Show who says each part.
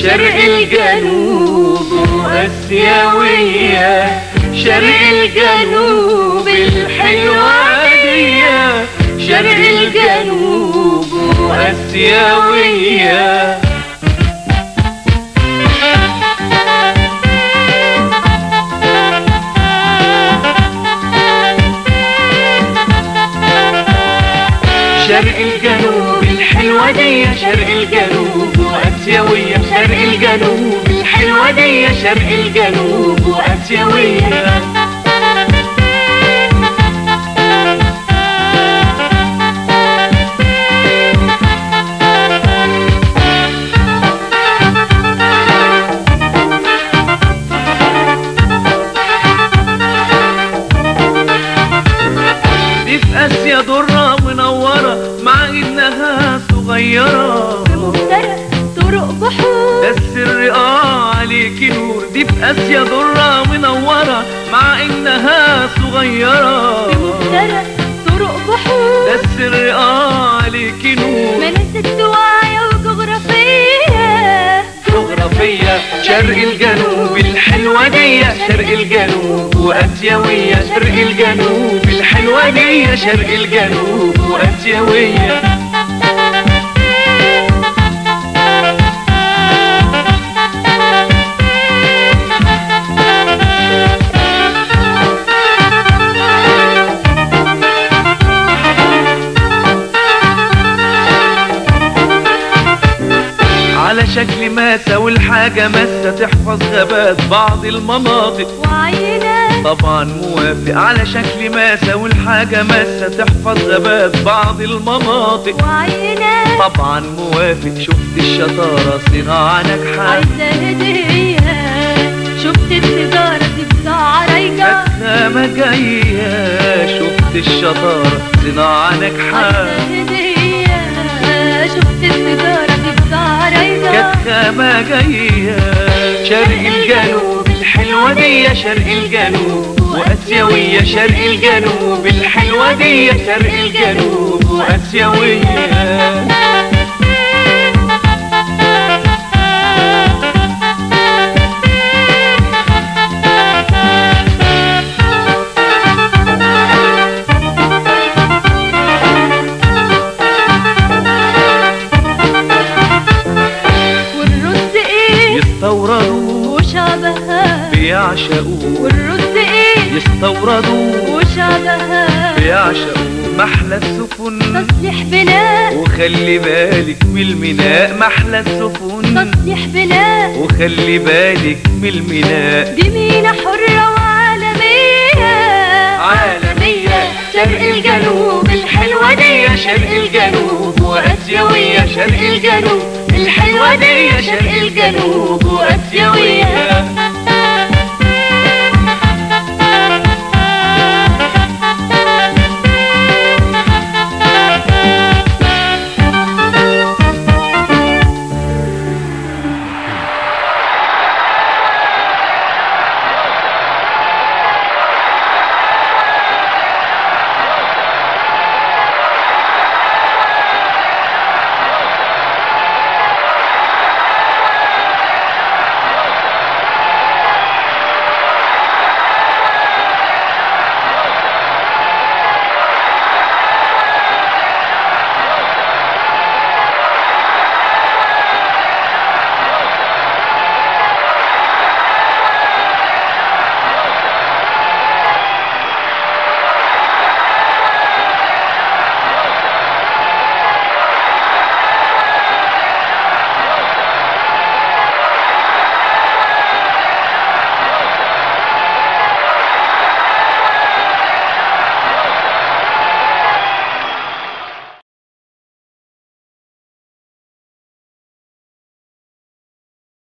Speaker 1: شرق الجنوب وآسيوية شرق الجنوب الحلوة دي شرق الجنوب وآسيوية شرق الجنوب الحلوة دي شرق الجنوب وآسيوية شرق الجنوب الحلوة دي شرق الجنوب وآسيوية
Speaker 2: دي في اسيا ضرة منورة مع انها صغيرة
Speaker 1: مفترق طرق بحور
Speaker 2: ده السر اه عليك نور دي في اسيا ضرة منورة مع انها صغيرة
Speaker 1: مفترق طرق بحور
Speaker 2: ده السر اه عليك نور
Speaker 1: مناسك دواعية وجغرافية
Speaker 2: جغرافية شرق الجنوب الحلوة دي شرق الجنوب وآسيوية شرق الجنوب الحلوة دي شرق الجنوب وآسيوية على شكل ماسة والحاجة ماسة تحفظ غابات بعض المناطق
Speaker 1: وعينات
Speaker 2: طبعا موافق على شكل ماسة والحاجة ماسة تحفظ غابات بعض المناطق
Speaker 1: وعينات
Speaker 2: طبعا موافق شفت الشطارة صناعة ناجحة
Speaker 1: عايزة هدية شفت التجارة دي بضاعة رايجة
Speaker 2: ما جاية شفت الشطارة صناعة ناجحة
Speaker 1: عايزة هدية شفت التجارة دي بضاعة رايجة
Speaker 2: كانت خامة جاية شرق الجنوب الحلوة دي شرق الجنوب وآسيوية شرق الجنوب الحلوة دي شرق الجنوب وآسيوية
Speaker 1: والرز ايه
Speaker 2: يستوردوا
Speaker 1: وشبهها
Speaker 2: بيعشقوا
Speaker 1: والرز ايه
Speaker 2: يستوردوا
Speaker 1: وشبهها
Speaker 2: بيعشقوا محلى السفن
Speaker 1: تصليح بناء
Speaker 2: وخلي بالك من الميناء محلى السفن
Speaker 1: تصليح بناء
Speaker 2: وخلي بالك من الميناء
Speaker 1: دي مينا حرة وعالمية
Speaker 2: عالمية
Speaker 1: شرق الجنوب الحلوة دي شرق الجنوب وآسيوية شرق الجنوب الحلوة دي شرق الجنوب وآسيوية